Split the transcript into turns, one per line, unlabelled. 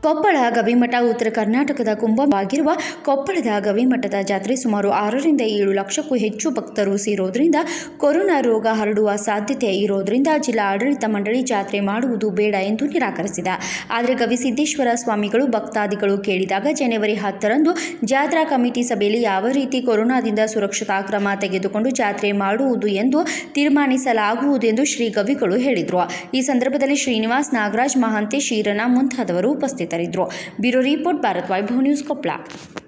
ಕೊಪ್ಪಳ ಗವಿಮಠ ಉತ್ತರ ಕರ್ನಾಟಕದ ಕುಂಭವಾಗಿರುವ ಕೊಪ್ಪಳದ ಗವಿಮಠದ ಜಾತ್ರೆ ಸುಮಾರು ಆರರಿಂದ ಏಳು ಲಕ್ಷಕ್ಕೂ ಹೆಚ್ಚು ಭಕ್ತರು ಸೇರೋದ್ರಿಂದ ಕೊರೋನಾ ರೋಗ ಹರಡುವ ಸಾಧ್ಯತೆ ಇರೋದ್ರಿಂದ ಜಿಲ್ಲಾ ಆಡಳಿತ ಮಂಡಳಿ ಜಾತ್ರೆ ಮಾಡುವುದು ಬೇಡ ಎಂದು ನಿರಾಕರಿಸಿದ ಆದರೆ ಗವಿಸಿದ್ದೇಶ್ವರ ಸ್ವಾಮಿಗಳು ಭಕ್ತಾದಿಗಳು ಕೇಳಿದಾಗ ಜನವರಿ ಹತ್ತರಂದು ಜಾತ್ರಾ ಕಮಿಟಿ ಸಭೆಯಲ್ಲಿ ಯಾವ ರೀತಿ ಕೊರೋನಾದಿಂದ ಸುರಕ್ಷತಾ ಕ್ರಮ ತೆಗೆದುಕೊಂಡು ಜಾತ್ರೆ ಮಾಡುವುದು ಎಂದು ತೀರ್ಮಾನಿಸಲಾಗುವುದು ಎಂದು ಶ್ರೀ ಗವಿಗಳು ಹೇಳಿದರು ಈ ಸಂದರ್ಭದಲ್ಲಿ ಶ್ರೀನಿವಾಸ್ ನಾಗರಾಜ್ ಮಹಾಂತೇಶ್ ಈರಣ್ಣ ಮುಂತಾದವರು ಉಪಸ್ಥಿತರಿದ್ದರು bureau report Bharat Vaibhav news Koppal